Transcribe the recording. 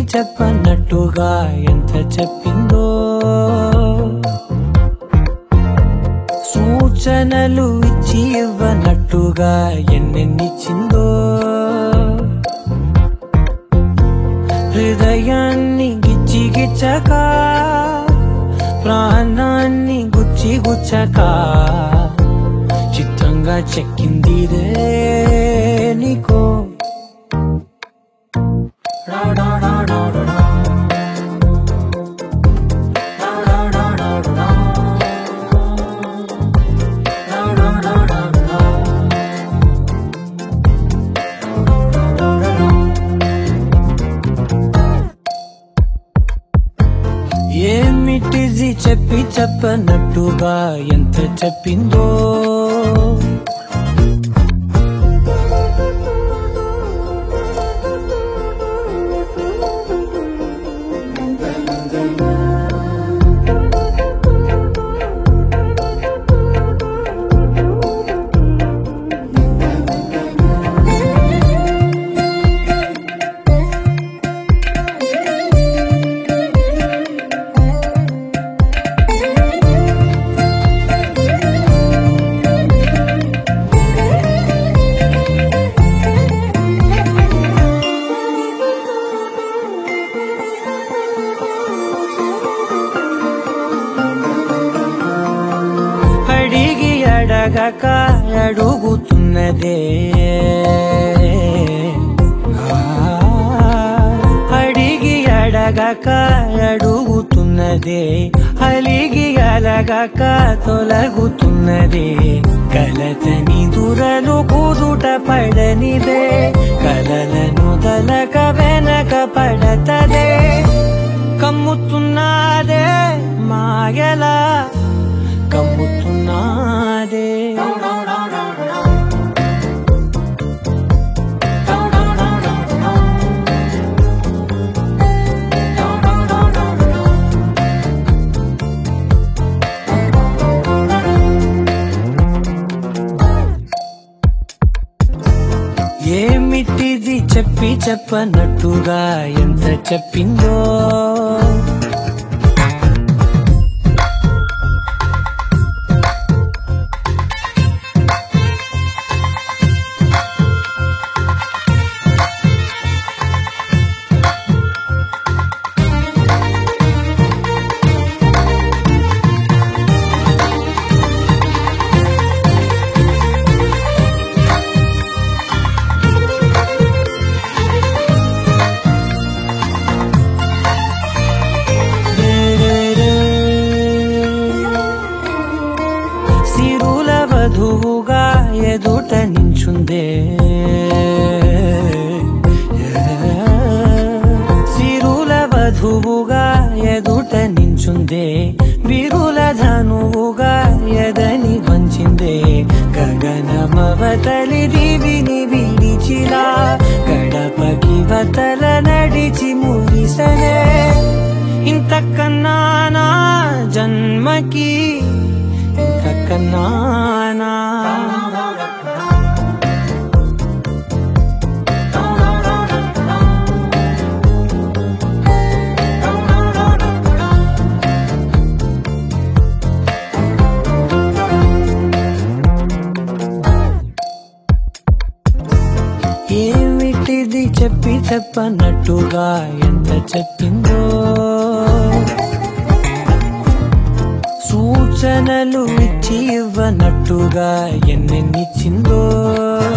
చెప్పన్నట్టుగా ఎంత చెప్పిందో సూచనలు ఇచ్చి ఇవ్వనట్టుగా ఎన్నెన్నిచ్చిందో హృదయాన్ని గిచ్చి గిచ్చక ప్రాణాన్ని గుచ్చి గుచ్చక చిత్తంగా చెక్కిందిదే నీకో డా డా డా డా డా డా. డా డా డా డా డా డా. డా డా డా డా డా డా. డా డా డా డా. ఏమిటిది చెప్పి చెప్పనట్టుగా ఎంత చెప్పిందో అడిగి అడగక అడుగుతున్నదే ఆ, అడిగి అడగక అడుగుతున్నదే అలిగి అలగక తొలగుతున్నదే కలతని దురలు కుదుట పడనిదే కలలను తలక వెనక పడతదే కమ్ముతున్నదే మాయలా కమ్ముతున్నాదే ఏమిటిది చెప్పి చెప్పనట్టుగా ఎంత చెప్పిందో సిరుల వధువుగా ఎదుట నించుందే సిరుల వధువుగా ఎదుట నించుందే బిరుల ధనువుగా ఎదని వంచిందే గగనమవతలి దివిని విడిచిలా గడపకి వతల నడిచి మురిసనే ఇంతకన్నా నా జన్మకి ఇంతకన్నానా ఏమిటిది చెప్పి చెప్పనట్టుగా ఎంత చెప్పిందో సూచనలు ఇచ్చి ఇవ్వనట్టుగా ఎన్నెన్నిచ్చిందో